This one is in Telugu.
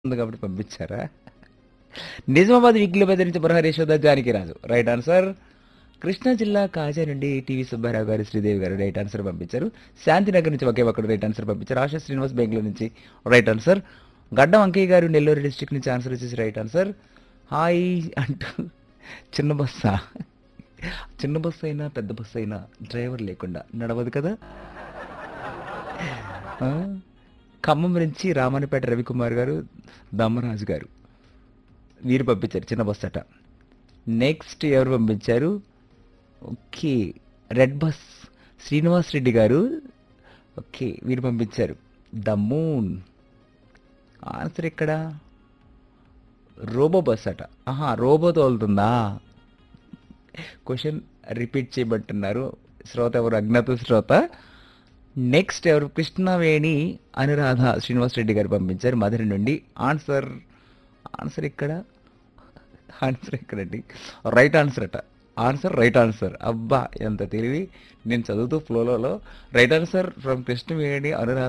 ఉంది కాబట్టి పంపించారా నిజామాబాద్ వీక్లీ బెదర్ నుంచి బురహరి యశోద జానకి రాజు రైట్ ఆన్సర్ కృష్ణా జిల్లా కాజా నుండి టీవీ సుబ్బారావు గారు శ్రీదేవి గారు రైట్ ఆన్సర్ పంపించారు శాంతినగర్ నుంచి ఒకే ఒక్కడు రైట్ ఆన్సర్ పంపించారు ఆశా శ్రీనివాస్ బెంగళూరు నుంచి రైట్ ఆన్సర్ గడ్డం అంకయ్య గారు నెల్లూరు డిస్ట్రిక్ట్ నుంచి ఆన్సర్ వచ్చేసి రైట్ ఆన్సర్ హాయ్ అంటూ చిన్న బస్సా చిన్న బస్సు అయినా పెద్ద బస్సు అయినా డ్రైవర్ లేకుండా నడవదు కదా ఆ? ఖమ్మం నుంచి రామానపేట రవికుమార్ గారు దమ్మరాజు గారు వీరు పంపించారు చిన్న బస్ అట నెక్స్ట్ ఎవరు పంపించారు okay red bus Srinivas Reddy గారు ఓకే వీరు పంపించారు ద మూన్ ఆన్సర్ ఎక్కడ రోబో బస్ అట ఆహా రోబో తోలుతుందా క్వశ్చన్ రిపీట్ చేయబట్టున్నారు శ్రోత ఎవరు అజ్ఞాత శ్రోత నెక్స్ట్ ఎవరు కృష్ణవేణి అనురాధ శ్రీనివాస్ రెడ్డి గారు పంపించారు మధుర నుండి ఆన్సర్ ఆన్సర్ ఇక్కడ ఆన్సర్ ఎక్కడండి రైట్ ఆన్సర్ అట ఆన్సర్ రైట్ ఆన్సర్ అబ్బా ఎంత తెలివి నేను చదువుతూ ఫ్లోలో right answer from Krishnaveni Anuradha